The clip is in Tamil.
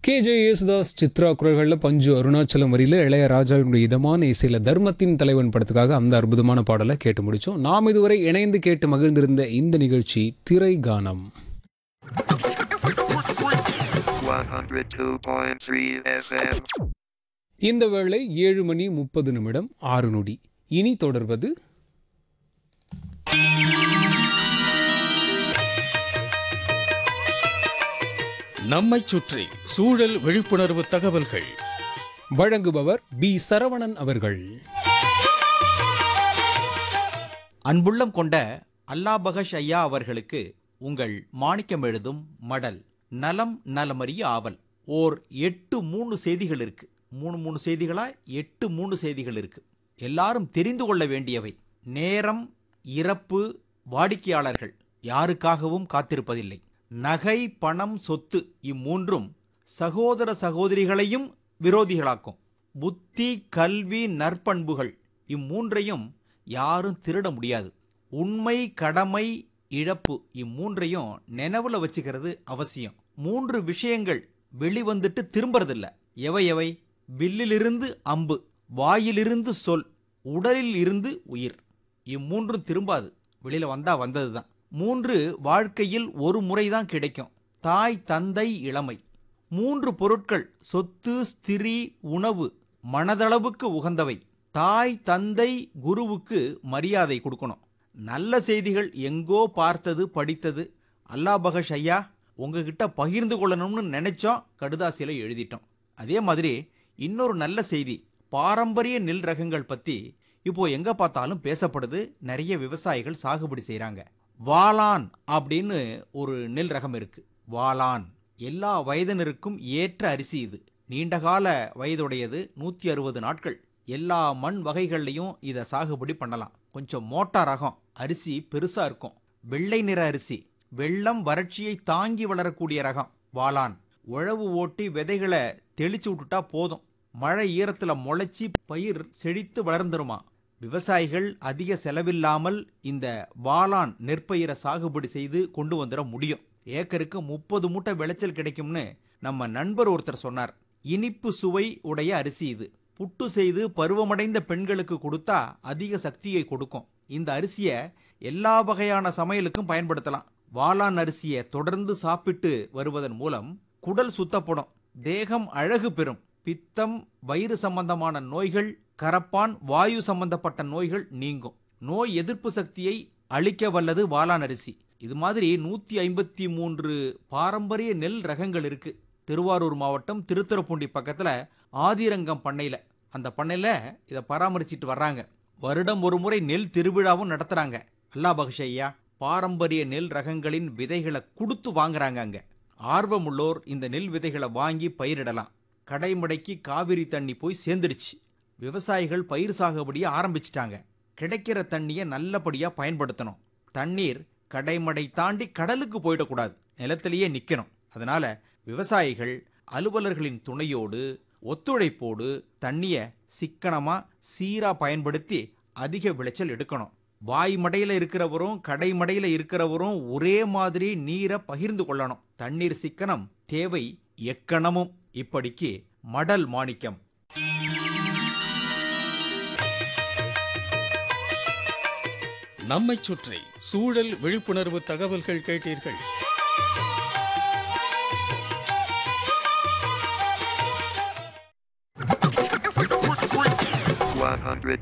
கே ஜே யேசுதாஸ் சித்ரா குரல்களில் பஞ்சு அருணாச்சலம் வரியில் இளையராஜாவினுடைய இதமான இசையில் தர்மத்தின் தலைவன் படத்துக்காக அந்த அற்புதமான பாடலை கேட்டு முடித்தோம் நாம் இதுவரை இணைந்து கேட்டு மகிழ்ந்திருந்த இந்த நிகழ்ச்சி திரை கானம் 102.3 FM. இந்த வேளை ஏழு மணி முப்பது நிமிடம் ஆறு நொடி இனி தொடர்வது நம்மைச் சுற்றி சூழல் விழிப்புணர்வு தகவல்கள் வழங்குபவர் பி சரவணன் அவர்கள் அன்புள்ளம் கொண்ட அல்லாபகஷ் ஐயா அவர்களுக்கு உங்கள் மாணிக்கம் எழுதும் மடல் நலம் நலமறிய ஆவல் ஓர் எட்டு மூணு செய்திகள் இருக்கு மூணு மூணு செய்திகளா எட்டு மூணு செய்திகள் இருக்கு எல்லாரும் தெரிந்து கொள்ள வேண்டியவை நேரம் இறப்பு வாடிக்கையாளர்கள் யாருக்காகவும் காத்திருப்பதில்லை நகை பணம் சொத்து இம்மூன்றும் சகோதர சகோதரிகளையும் விரோதிகளாக்கும் புத்தி கல்வி நற்பண்புகள் இம்மூன்றையும் யாரும் திருட முடியாது உண்மை கடமை இழப்பு இம்மூன்றையும் நினைவுல வச்சுக்கிறது அவசியம் மூன்று விஷயங்கள் வெளிவந்துட்டு திரும்புறதில்ல எவை எவை வில்லிலிருந்து அம்பு வாயிலிருந்து சொல் உடலில் இருந்து உயிர் இம்மூன்றும் திரும்பாது வெளியில வந்தா வந்ததுதான் மூன்று வாழ்க்கையில் ஒரு முறைதான் கிடைக்கும் தாய் தந்தை இளமை மூன்று பொருட்கள் சொத்து ஸ்திரீ உணவு மனதளவுக்கு உகந்தவை தாய் தந்தை குருவுக்கு மரியாதை கொடுக்கணும் நல்ல செய்திகள் எங்கோ பார்த்தது படித்தது அல்லாஹ் பகஷ் ஐயா உங்ககிட்ட பகிர்ந்து கொள்ளணும்னு நினைச்சோம் கடுதாசியில எழுதிட்டோம் அதே மாதிரி இன்னொரு நல்ல செய்தி பாரம்பரிய நெல் ரகங்கள் பத்தி இப்போ எங்க பார்த்தாலும் பேசப்படுது நிறைய விவசாயிகள் சாகுபடி செய்றாங்க வாளான் அப்படின்னு ஒரு நெல் ரகம் இருக்கு வாளான் எல்லா வயதினருக்கும் ஏற்ற அரிசி இது நீண்டகால வயதுடையது நூற்றி அறுபது நாட்கள் எல்லா மண் வகைகள்லையும் இதை சாகுபடி பண்ணலாம் கொஞ்சம் மோட்டா ரகம் அரிசி பெருசா இருக்கும் வெள்ளை நிற அரிசி வெள்ளம் வறட்சியை தாங்கி வளரக்கூடிய ரகம் வாளான் உழவு ஓட்டி விதைகளை தெளிச்சு விட்டுட்டா போதும் மழை ஈரத்துல முளைச்சி பயிர் செழித்து வளர்ந்துருமா விவசாயிகள் அதிக செலவில்லாமல் இந்த வாளான் நெற்பயிரை சாகுபடி செய்து கொண்டு வந்துட முடியும் ஏக்கருக்கு முப்பது மூட்டை விளைச்சல் கிடைக்கும்னு நம்ம நண்பர் ஒருத்தர் சொன்னார் இனிப்பு சுவை உடைய அரிசி இது புட்டு செய்து பருவமடைந்த பெண்களுக்கு கொடுத்தா அதிக சக்தியை கொடுக்கும் இந்த அரிசியை எல்லா வகையான சமையலுக்கும் பயன்படுத்தலாம் வாளான் அரிசியை தொடர்ந்து சாப்பிட்டு வருவதன் மூலம் குடல் சுத்தப்படும் தேகம் அழகு பெறும் பித்தம் வயிறு சம்பந்தமான நோய்கள் கரப்பான் வாயு சம்பந்தப்பட்ட நோய்கள் நீங்கும் நோய் எதிர்ப்பு சக்தியை அளிக்க வல்லது வாளான் அரிசி இது மாதிரி நூத்தி ஐம்பத்தி மூன்று பாரம்பரிய நெல் ரகங்கள் இருக்கு திருவாரூர் மாவட்டம் திருத்துறைப்பூண்டி பக்கத்துல ஆதிரங்கம் பண்ணையில அந்த பண்ணையில இதை பராமரிச்சிட்டு வர்றாங்க வருடம் ஒரு முறை நெல் திருவிழாவும் நடத்துறாங்க அல்லா பகஷையா பாரம்பரிய நெல் ரகங்களின் விதைகளை கொடுத்து வாங்குறாங்க அங்க ஆர்வமுள்ளோர் இந்த நெல் விதைகளை வாங்கி பயிரிடலாம் கடைமடைக்கு காவிரி தண்ணி போய் சேர்ந்துருச்சு விவசாயிகள் பயிர் சாகுபடியை ஆரம்பிச்சிட்டாங்க கிடைக்கிற தண்ணியை நல்லபடியா பயன்படுத்தணும் தண்ணீர் கடைமடை தாண்டி கடலுக்கு போயிடக்கூடாது நிலத்திலேயே நிக்கணும் அதனால விவசாயிகள் அலுவலர்களின் துணையோடு ஒத்துழைப்போடு தண்ணிய சிக்கனமா சீரா பயன்படுத்தி அதிக விளைச்சல் எடுக்கணும் வாய் மடையில இருக்கிறவரும் கடைமடையில இருக்கிறவரும் ஒரே மாதிரி நீரை பகிர்ந்து கொள்ளணும் தண்ணீர் சிக்கனம் தேவை எக்கணமும் இப்படிக்கு மடல் மாணிக்கம் நம்மைச் சுற்றி சூழல் விழிப்புணர்வு தகவல்கள் கேட்டீர்கள் One hundred